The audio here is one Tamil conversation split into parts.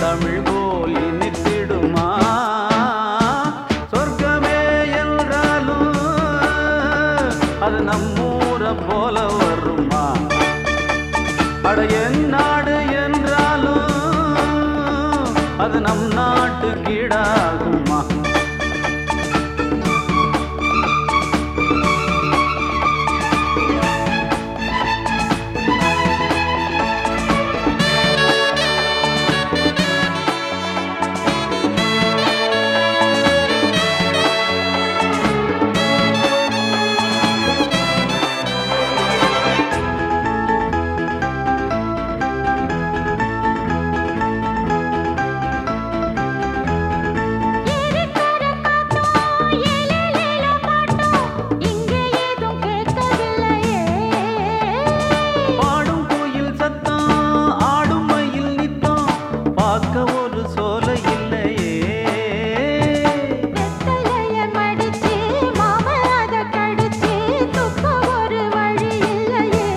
தமிழ் போல் இனித்திடுமா சொர்க்கமே என்றாலும் அது நம்மூரை போல வருமா அட என் நாடு என்றாலும் அது நம் நாட்டு கீடாகுமா ஏறிக்கர காத்தோம் ஏலேலேல பாட்டோம் இங்கே ஏதும் கேட்கவில்லையே பாடும் கோயில் சத்தம் ஆடும் மயில் நித்தம் பார்க்க ஒரு சோலை இல்லையே வெத்தலைய மடிச்சு மாம அத கடிச்சு துப்ப ஒரு வழி இல்லையே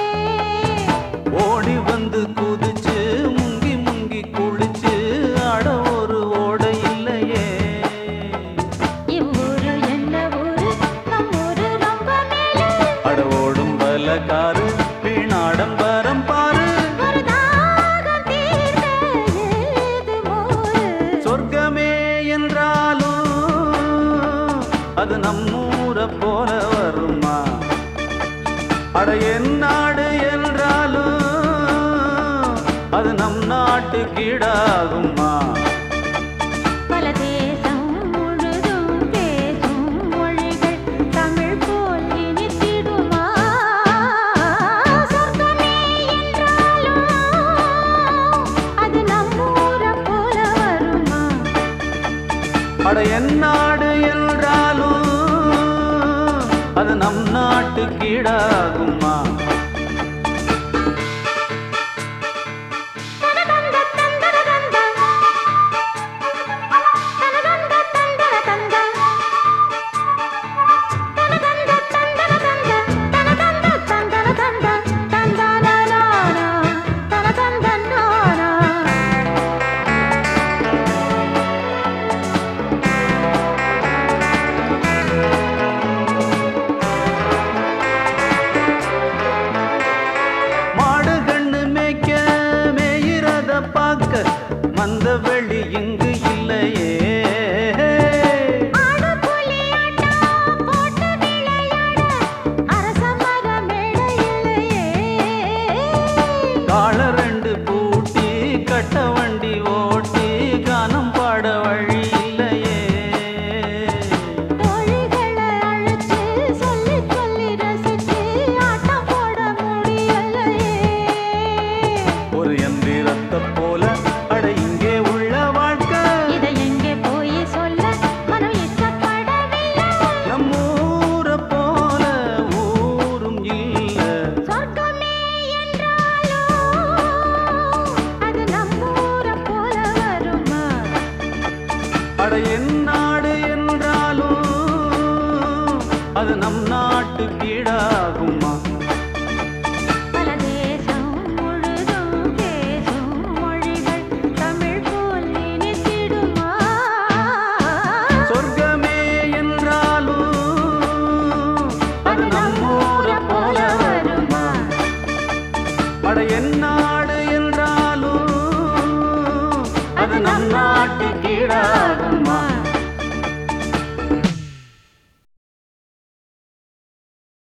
ஓடி வந்து குதிச்சு முங்கி முங்கி குளிச்சு ஆட ஒரு ஓடை இல்லையே இவ்வூரு என்ன ஊரு நம் ஊரு ரொம்ப மேலே அட ஓடும் பலகாரு வீணாடம்பரம் பாரு ஒரு தாகம் தீர்க்க ஏது மோரு சொர்க்கமே என்றாலும் அது நம்மூரை போல வருமா அட என் நாடு என்றாலும் அது நம் நாட்டு கீடாகுமா பல தேசம் முழுதும் பேசும் மொழிகள் தமிழ் போல் இனித்திடுமா சொர்க்கமே என்றாலும் அது நம்மூரை போல வருமா அட என் நாடு என்றாலும் அது நம் நாட்டு கீடாகுமா தனதந்த தந்தர தந்த தனதந்த தந்தர தந்த தனதந்த தந்தர தந்த தனதந்த தந்தர தந்த தந்தானானா தனதந்தனானா மாடு கண்ணு மேய்க்க மேயிறத பார்க்க மந்த வெளி இங்கு இல்லையே ஆடு புலி ஆட்டம் போட்டு விளையாட அரச மர மேடை இல்லையே கால ரெண்டு பூட்டி கட்ட வண்டி ஓட்டி கானம் பாட வழி இல்லையே தோழிகளை அழைச்சு சொல்லி சொல்லி ரசிச்சு ஆட்டம் போட முடியலையே ஒரு எந்திரத்தை போல அட இங்கே உள்ள வாழ்க்கை இதை எங்கே போய் சொல்ல மனம் இஷ்டப்படவில்லை நம்மூரை போல ஊரும் இல்ல சொர்க்கமே என்றாலும் அது நம்மூரை போல வருமா அட என் நாடு என்றாலும் அது நம் நாட்டு கீழாகுமா பல தேசம் முழுதும் பேசும் மொழிகள் தமிழ் போல் இனித்திடுமா சொர்க்கமே என்றாலும் அது நம்மூரை போல வருமா அட என் நாடு என்றாலும் அது நம் நாட்டு கீழா